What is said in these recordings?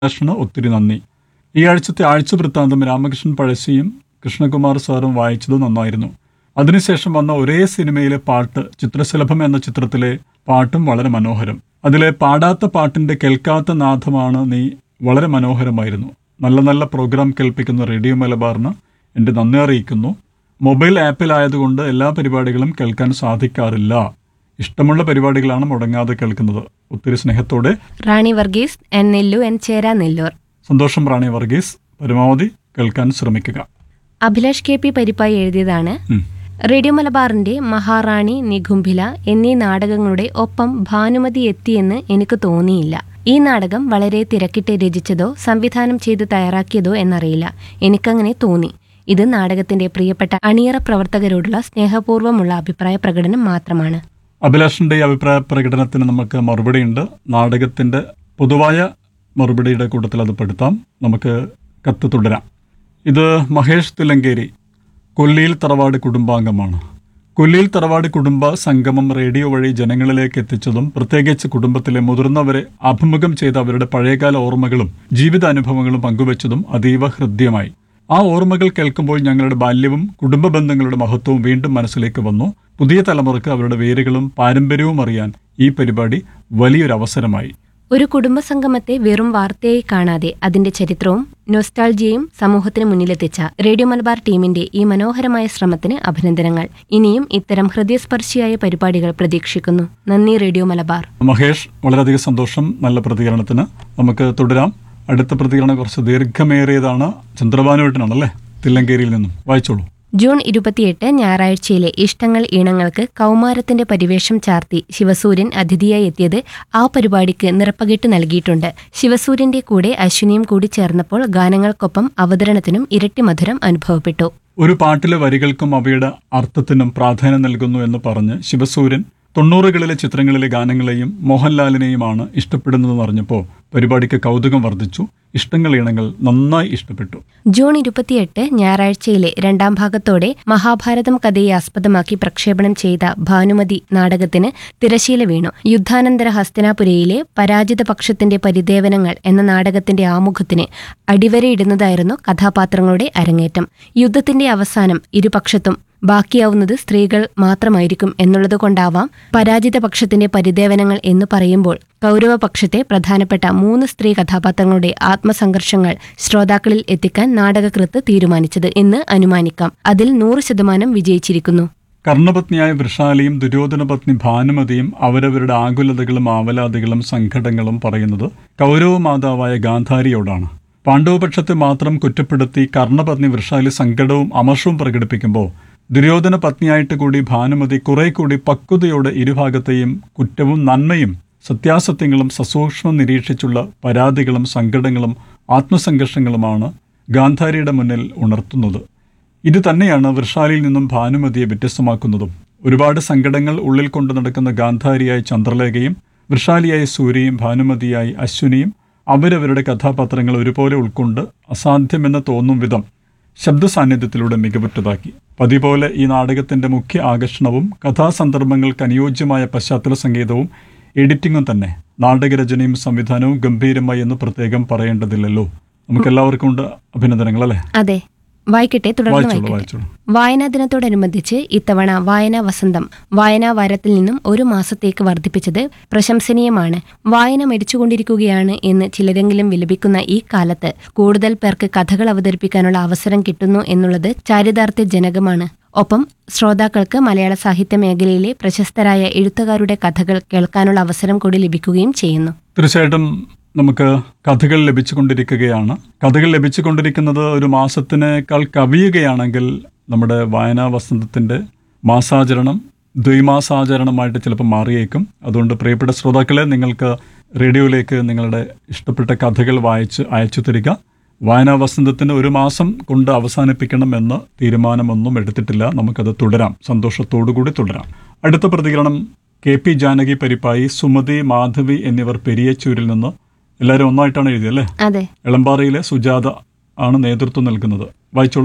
അഭിലാഷിന് ഒത്തിരി നന്ദി ഈ ആഴ്ചത്തെ ആഴ്ച വൃത്താന്തം രാമകൃഷ്ണൻ പഴശ്ശിയും കൃഷ്ണകുമാർ സാറും വായിച്ചത് നന്നായിരുന്നു അതിനുശേഷം വന്ന ഒരേ സിനിമയിലെ പാട്ട് ചിത്രശലഭം എന്ന ചിത്രത്തിലെ പാട്ടും വളരെ മനോഹരം അതിലെ പാടാത്ത പാട്ടിന്റെ കേൾക്കാത്ത നാഥമാണ് നീ വളരെ മനോഹരമായിരുന്നു നല്ല നല്ല പ്രോഗ്രാം കേൾപ്പിക്കുന്ന റേഡിയോ മലബാറിന് എൻ്റെ നന്ദി അറിയിക്കുന്നു മൊബൈൽ ആപ്പിലായതുകൊണ്ട് എല്ലാ പരിപാടികളും കേൾക്കാൻ സാധിക്കാറില്ല ഇഷ്ടമുള്ള പരിപാടികളാണ് മുടങ്ങാതെ കേൾക്കുന്നത് ഒത്തിരി സ്നേഹത്തോടെ റാണി വർഗീസ് എൻ നെല്ലു എൻ ചേര നെല്ലൂർ സന്തോഷം റാണി വർഗീസ് പരമാവധി കേൾക്കാൻ ശ്രമിക്കുക അഭിലാഷ് കെ പി പരിപ്പായി എഴുതിയതാണ് ഉം. റേഡിയോ മലബാറിന്റെ മഹാറാണി നിഘുംഭില എന്നീ നാടകങ്ങളുടെ ഒപ്പം ഭാനുമതി എത്തിയെന്ന് എനിക്ക് തോന്നിയില്ല ഈ നാടകം വളരെ തിരക്കിട്ട് രചിച്ചതോ സംവിധാനം ചെയ്ത് തയ്യാറാക്കിയതോ എന്നറിയില്ല എനിക്കങ്ങനെ തോന്നി ഇത് നാടകത്തിന്റെ പ്രിയപ്പെട്ട അണിയറ പ്രവർത്തകരോടുള്ള സ്നേഹപൂർവ്വമുള്ള അഭിപ്രായ പ്രകടനം മാത്രമാണ് അഭിലാഷിന്റെ ഈ അഭിപ്രായ പ്രകടനത്തിന് നമുക്ക് മറുപടിയുണ്ട് നാടകത്തിന്റെ പൊതുവായ മറുപടിയുടെ കൂട്ടത്തിൽ അത് പെടുത്താം നമുക്ക് കത്ത് തുടരാം ഇത് മഹേഷ് തിലങ്കേരി കൊല്ലിയിൽ തറവാട് കുടുംബാംഗമാണ് കൊല്ലിയിൽ തറവാട് കുടുംബ സംഗമം റേഡിയോ വഴി ജനങ്ങളിലേക്ക് എത്തിച്ചതും പ്രത്യേകിച്ച് കുടുംബത്തിലെ മുതിർന്നവരെ അഭിമുഖം ചെയ്ത അവരുടെ പഴയകാല ഓർമ്മകളും ജീവിതാനുഭവങ്ങളും പങ്കുവച്ചതും അതീവ ഹൃദ്യമായി ആ ഓർമ്മകൾ കേൾക്കുമ്പോൾ ഞങ്ങളുടെ ബാല്യവും കുടുംബ ബന്ധങ്ങളുടെ മഹത്വവും വീണ്ടും മനസ്സിലേക്ക് വന്നു പുതിയ തലമുറക്ക് അവരുടെ വേരുകളും പാരമ്പര്യവും അറിയാൻ ഈ പരിപാടി വലിയൊരു അവസരമായി ഒരു കുടുംബസംഗമത്തെ വെറും വാർത്തയായി കാണാതെ അതിന്റെ ചരിത്രവും നൊസ്റ്റാൾജിയയും സമൂഹത്തിന് മുന്നിലെത്തിച്ച റേഡിയോ മലബാർ ടീമിന്റെ ഈ മനോഹരമായ ശ്രമത്തിന് അഭിനന്ദനങ്ങൾ ഇനിയും ഇത്തരം ഹൃദയസ്പർശിയായ പരിപാടികൾ പ്രതീക്ഷിക്കുന്നു നന്ദി റേഡിയോ മലബാർ മഹേഷ് വളരെയധികം സന്തോഷം നല്ല പ്രതികരണത്തിന് നമുക്ക് തുടരാം അടുത്ത പ്രതികരണം കുറച്ച് ദീർഘമേറിയതാണ് ചന്ദ്രഭാനുവേട്ടനാണല്ലേ തില്ലങ്കേരിയിൽ നിന്നും വായിച്ചോളൂ ജൂൺ ഇരുപത്തിയെട്ട് ഞായറാഴ്ചയിലെ ഇഷ്ടങ്ങൾ ഈണങ്ങൾക്ക് കൗമാരത്തിന്റെ പരിവേഷം ചാർത്തി ശിവസൂര്യൻ അതിഥിയായി എത്തിയത് ആ പരിപാടിക്ക് നിറപ്പകിട്ട് നൽകിയിട്ടുണ്ട് ശിവസൂര്യന്റെ കൂടെ അശ്വിനിയും കൂടി ചേർന്നപ്പോൾ ഗാനങ്ങൾക്കൊപ്പം അവതരണത്തിനും ഇരട്ടി മധുരം അനുഭവപ്പെട്ടു ഒരു പാട്ടിലെ വരികൾക്കും അവയുടെ അർത്ഥത്തിനും പ്രാധാന്യം നൽകുന്നു എന്ന് പറഞ്ഞ് ശിവസൂര്യൻ തൊണ്ണൂറുകളിലെ ചിത്രങ്ങളിലെ ഗാനങ്ങളെയും മോഹൻലാലിനെയുമാണ് ഇഷ്ടപ്പെടുന്നതെന്ന് അറിഞ്ഞപ്പോൾ പരിപാടിക്ക് കൗതുകം വർദ്ധിച്ചു ഇഷ്ടങ്ങൾ ഇണങ്ങൾ നന്നായി ഇഷ്ടപ്പെട്ടു ജൂൺ ഇരുപത്തിയെട്ട് ഞായറാഴ്ചയിലെ രണ്ടാം ഭാഗത്തോടെ മഹാഭാരതം കഥയെ ആസ്പദമാക്കി പ്രക്ഷേപണം ചെയ്ത ഭാനുമതി നാടകത്തിന് തിരശീല വീണു യുദ്ധാനന്തര ഹസ്തിനാപുരയിലെ പരാജിത പക്ഷത്തിന്റെ പരിദേവനങ്ങൾ എന്ന നാടകത്തിന്റെ ആമുഖത്തിന് അടിവരയിടുന്നതായിരുന്നു കഥാപാത്രങ്ങളുടെ അരങ്ങേറ്റം യുദ്ധത്തിന്റെ അവസാനം ഇരുപക്ഷത്തും ബാക്കിയാവുന്നത് സ്ത്രീകൾ മാത്രമായിരിക്കും എന്നുള്ളതുകൊണ്ടാവാം പരാജിത പക്ഷത്തിന്റെ പരിദേവനങ്ങൾ എന്ന് പറയുമ്പോൾ കൗരവപക്ഷത്തെ പ്രധാനപ്പെട്ട മൂന്ന് സ്ത്രീ കഥാപാത്രങ്ങളുടെ ആത്മസംഘർഷങ്ങൾ ശ്രോതാക്കളിൽ എത്തിക്കാൻ നാടകകൃത്ത് തീരുമാനിച്ചത് എന്ന് അനുമാനിക്കാം അതിൽ നൂറ് ശതമാനം വിജയിച്ചിരിക്കുന്നു കർണപത്നിയായ വൃഷാലിയും ദുര്യോധനപത്നി ഭാനുമതിയും അവരവരുടെ ആകുലതകളും ആവലാതികളും സങ്കടങ്ങളും പറയുന്നത് കൗരവമാതാവായ ഗാന്ധാരിയോടാണ് പാണ്ഡവപക്ഷത്തെ മാത്രം കുറ്റപ്പെടുത്തി കർണപത്നി വൃഷാലി സങ്കടവും അമർഷവും പ്രകടിപ്പിക്കുമ്പോൾ ദുര്യോധന പത്നിയായിട്ട് കൂടി ഭാനുമതി കുറെ കൂടി പക്വതയോടെ ഇരുഭാഗത്തെയും കുറ്റവും നന്മയും സത്യാസത്യങ്ങളും സസൂക്ഷ്മം നിരീക്ഷിച്ചുള്ള പരാതികളും സങ്കടങ്ങളും ആത്മസംഘർഷങ്ങളുമാണ് ഗാന്ധാരിയുടെ മുന്നിൽ ഉണർത്തുന്നത് ഇത് തന്നെയാണ് വൃഷാലിയിൽ നിന്നും ഭാനുമതിയെ വ്യത്യസ്തമാക്കുന്നതും ഒരുപാട് സങ്കടങ്ങൾ ഉള്ളിൽ കൊണ്ടു നടക്കുന്ന ഗാന്ധാരിയായി ചന്ദ്രലേഖയും വൃഷാലിയായി സൂര്യയും ഭാനുമതിയായി അശ്വിനിയും അവരവരുടെ കഥാപാത്രങ്ങൾ ഒരുപോലെ ഉൾക്കൊണ്ട് അസാധ്യമെന്ന് തോന്നും വിധം ശബ്ദ സാന്നിധ്യത്തിലൂടെ മികവുറ്റതാക്കി പതിപോലെ ഈ നാടകത്തിന്റെ മുഖ്യ ആകർഷണവും കഥാസന്ദർഭങ്ങൾക്ക് അനുയോജ്യമായ പശ്ചാത്തല സംഗീതവും എഡിറ്റിംഗും തന്നെ നാടകരചനയും സംവിധാനവും ഗംഭീരമായി എന്ന് പ്രത്യേകം പറയേണ്ടതില്ലല്ലോ നമുക്ക് എല്ലാവർക്കും ഉണ്ട് അഭിനന്ദനങ്ങൾ അല്ലേ അതെ വായിക്കട്ടെ തുടർന്ന് വായിച്ചോളൂ വായിക്കട്ടെ വായിച്ചോളൂ വായനാ ദിനത്തോടനുബന്ധിച്ച് ഇത്തവണ വായനാ വസന്തം വായനാ വാരത്തിൽ നിന്നും ഒരു മാസത്തേക്ക് വർദ്ധിപ്പിച്ചത് പ്രശംസനീയമാണ് വായന മരിച്ചുകൊണ്ടിരിക്കുകയാണ് എന്ന് ചിലരെങ്കിലും വിലപിക്കുന്ന ഈ കാലത്ത് കൂടുതൽ പേർക്ക് കഥകൾ അവതരിപ്പിക്കാനുള്ള അവസരം കിട്ടുന്നു എന്നുള്ളത് ചാരിതാർത്ഥ്യജനകമാണ് ഒപ്പം ശ്രോതാക്കൾക്ക് മലയാള സാഹിത്യ മേഖലയിലെ പ്രശസ്തരായ എഴുത്തുകാരുടെ കഥകൾ കേൾക്കാനുള്ള അവസരം കൂടി ലഭിക്കുകയും ചെയ്യുന്നു തീർച്ചയായിട്ടും നമുക്ക് കഥകൾ ലഭിച്ചുകൊണ്ടിരിക്കുകയാണ് കഥകൾ ലഭിച്ചുകൊണ്ടിരിക്കുന്നത് ഒരു മാസത്തിനേക്കാൾ കവിയുകയാണെങ്കിൽ നമ്മുടെ വായനാ വസന്തത്തിന്റെ മാസാചരണം ദ്വൈമാസാചരണമായിട്ട് ചിലപ്പോൾ മാറിയേക്കും അതുകൊണ്ട് പ്രിയപ്പെട്ട ശ്രോതാക്കളെ നിങ്ങൾക്ക് റേഡിയോയിലേക്ക് നിങ്ങളുടെ ഇഷ്ടപ്പെട്ട കഥകൾ വായിച്ച് അയച്ചു തരിക വായനാ വസന്തത്തിന് ഒരു മാസം കൊണ്ട് അവസാനിപ്പിക്കണം എന്ന തീരുമാനമൊന്നും എടുത്തിട്ടില്ല നമുക്കത് തുടരാം സന്തോഷത്തോടുകൂടി തുടരാം അടുത്ത പ്രതികരണം കെ പി ജാനകി പരിപ്പായി സുമതി മാധവി എന്നിവർ പെരിയച്ചൂരിൽ നിന്ന് എല്ലാവരും ഒന്നായിട്ടാണ് എഴുതിയല്ലേ അതെ എളമ്പാറയിലെ സുജാത ആണ് നേതൃത്വം നൽകുന്നത് വായിച്ചോളൂ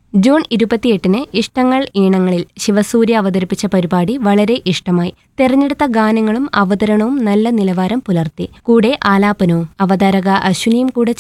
ജൂൺ ഇരുപത്തിയെട്ടിന് ഇഷ്ടങ്ങൾ ഈണങ്ങളിൽ ശിവസൂര്യ അവതരിപ്പിച്ച പരിപാടി വളരെ ഇഷ്ടമായി തെരഞ്ഞെടുത്ത ഗാനങ്ങളും അവതരണവും നല്ല നിലവാരം പുലർത്തി കൂടെ ആലാപനവും അവതാരക അശ്വിനിയും കൂടെ